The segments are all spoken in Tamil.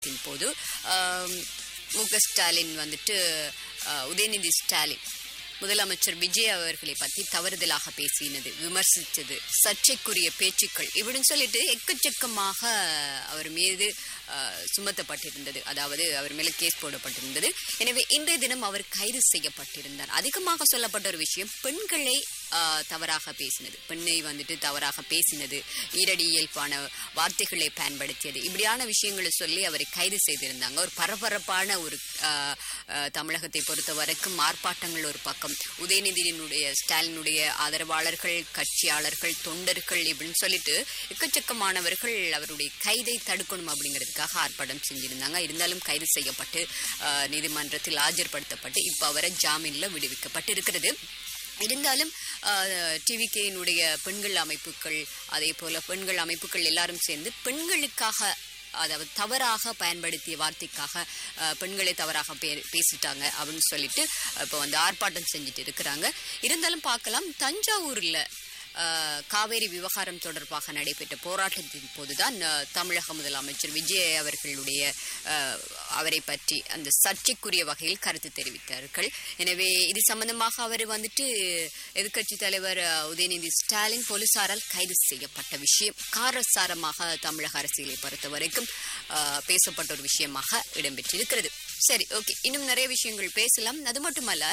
ஆர்ப்பாட்டத்தின் போது ஆம், மு க ஸ்டாலின் வந்துட்டு அஹ், உதயநிதி ஸ்டாலின் முதலமைச்சர் விஜய் அவர்களை பத்தி தவறுதலாக பேசினது விமர்சித்தது சர்ச்சைக்குரிய பேச்சுக்கள் இப்படின்னு சொல்லிட்டு எக்கச்சக்கமாக அவர் மீது அஹ், சுமத்தப்பட்டிருந்தது அதாவது அவர் மேல கேஸ் போடப்பட்டிருந்தது எனவே இன்றைய தினம் அவர் கைது செய்யப்பட்டிருந்தார் அதிகமாக சொல்லப்பட்ட ஒரு விஷயம் பெண்களை அஹ், தவறாக பேசினது பெண்ணை வந்துட்டு தவறாக பேசினது ஈரடி இயல்பான வார்த்தைகளை பயன்படுத்தியது இப்படியான விஷயங்களை சொல்லி அவரை கைது செய்திருந்தாங்க ஒரு பரபரப்பான ஒரு அஹ், அஹ், தமிழகத்தை பொறுத்த வரைக்கும் ஆர்ப்பாட்டங்கள் ஒரு பக்கம் உதயநிதியினுடைய ஸ்டாலினுடைய ஆதரவாளர்கள் கட்சியாளர்கள் தொண்டர்கள் இப்படின்னு சொல்லிட்டு எக்கச்சக்கமானவர்கள் அவருடைய கைதை தடுக்கணும் அப்படிங்கிறதுக்காக ஆர்ப்பாட்டம் செஞ்சிருந்தாங்க இருந்தாலும் கைது செய்யப்பட்டு அஹ், நீதிமன்றத்தில் ஆஜர்படுத்தப்பட்டு இப்போ அவரை ஜாமீன்ல விடுவிக்கப்பட்டிருக்கிறது இருந்தாலும் டிவிகேனுடைய பெண்கள் அமைப்புகள் அதே போல பெண்கள் அமைப்புகள் எல்லாரும் சேர்ந்து பெண்களுக்காக அதாவது தவறாக பயன்படுத்திய வார்த்தைக்காக அஹ், பெண்களை தவறாக பே பேசிட்டாங்க அப்படின்னு சொல்லிட்டு இப்போ வந்து ஆர்ப்பாட்டம் செஞ்சுட்டு இருக்கிறாங்க இருந்தாலும் பார்க்கலாம் தஞ்சாவூர்ல அஹ், காவேரி விவகாரம் தொடர்பாக நடைபெற்ற போராட்டத்தின் போதுதான் அஹ், தமிழக முதலமைச்சர் விஜய் அவர்களுடைய அஹ், அவரை பற்றி அந்த சர்ச்சைக்குரிய வகையில் கருத்து தெரிவித்தார்கள் எனவே இது சம்பந்தமாக அவர் வந்துட்டு எதிர்க்கட்சி தலைவர் அஹ், உதயநிதி ஸ்டாலின் போலீசாரால் கைது செய்யப்பட்ட விஷயம் காரசாரமாக தமிழக அரசியலை பொறுத்த வரைக்கும் அஹ், பேசப்பட்ட ஒரு விஷயமாக இடம்பெற்றிருக்கிறது சரி ஓகே இன்னும் நிறைய விஷயங்கள் பேசலாம் அது மட்டுமல்ல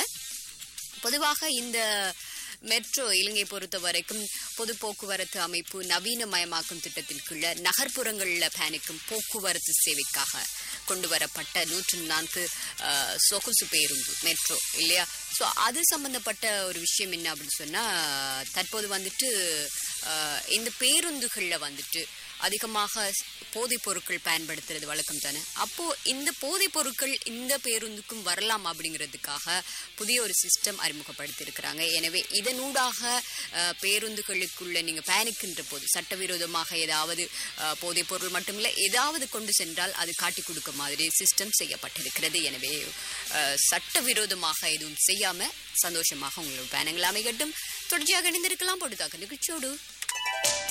பொதுவாக இந்த மெட்ரோ இலங்கை பொறுத்த வரைக்கும் பொது போக்குவரத்து அமைப்பு நவீனமயமாக்கும் திட்டத்தின் கீழே நகர்ப்புறங்களில் பயணிக்கும் போக்குவரத்து சேவைக்காக கொண்டு வரப்பட்ட நூற்று நான்கு அஹ், சொகுசு பேருந்து மெட்ரோ இல்லையா ஸோ அது சம்பந்தப்பட்ட ஒரு விஷயம் என்ன அப்படின்னு சொன்னால் தற்போது வந்துட்டு அஹ், இந்த பேருந்துகளில் வந்துட்டு அதிகமாக போதைப் பொருட்கள் பயன்படுத்துறது வழக்கம் தானே அப்போ இந்த போதைப் பொருட்கள் இந்த பேருந்துக்கும் வரலாம் அப்படிங்கிறதுக்காக புதிய ஒரு சிஸ்டம் அறிமுகப்படுத்தியிருக்கிறாங்க எனவே இதனூடாக அஹ், பேருந்துகளுக்குள்ள நீங்க பயணிக்கின்ற போது சட்டவிரோதமாக ஏதாவது அஹ், போதைப் பொருள் மட்டுமில்லை ஏதாவது கொண்டு சென்றால் அது காட்டி கொடுக்க மாதிரி சிஸ்டம் செய்யப்பட்டிருக்கிறது எனவே அஹ், சட்டவிரோதமாக எதுவும் செய்யாம சந்தோஷமாக உங்களோட பயணங்கள் அமைகட்டும் தொடர்ச்சியாக இணைந்திருக்கலாம் பொழுதாக நிகழ்ச்சியோடு